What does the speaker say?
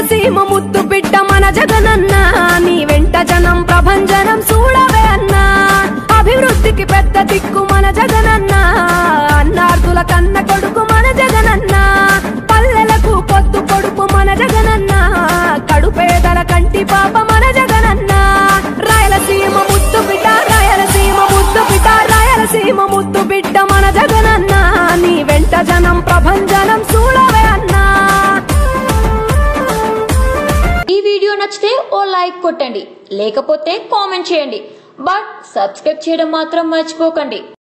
రాయలసీమ ముద్దు బిడ్డ మన జగనన్న నీ వెంట జనం ప్రభంజనం చూడవే అన్నా అభివృద్ధికి పెద్ద దిక్కు మన జగనన్న అన్నార్థుల కన్న కొడుకు మన జగనన్న పల్లెలకు పొద్దు కొడుకు మన జగనన్న కడుపేదల కంటి పాప మన జగనన్న రాయలసీమ ముద్దు బిడ్డ రాయలసీమ ముద్దు బిడ్డ రాయలసీమ ముద్దు బిడ్డ మన జగనన్న నీ వెంట జనం ప్రభంజనం చూడవే అన్నా ఈ వీడియో నచ్చితే ఓ లైక్ కొట్టండి లేకపోతే కామెంట్ చేయండి బట్ సబ్స్క్రైబ్ చేయడం మాత్రం మర్చిపోకండి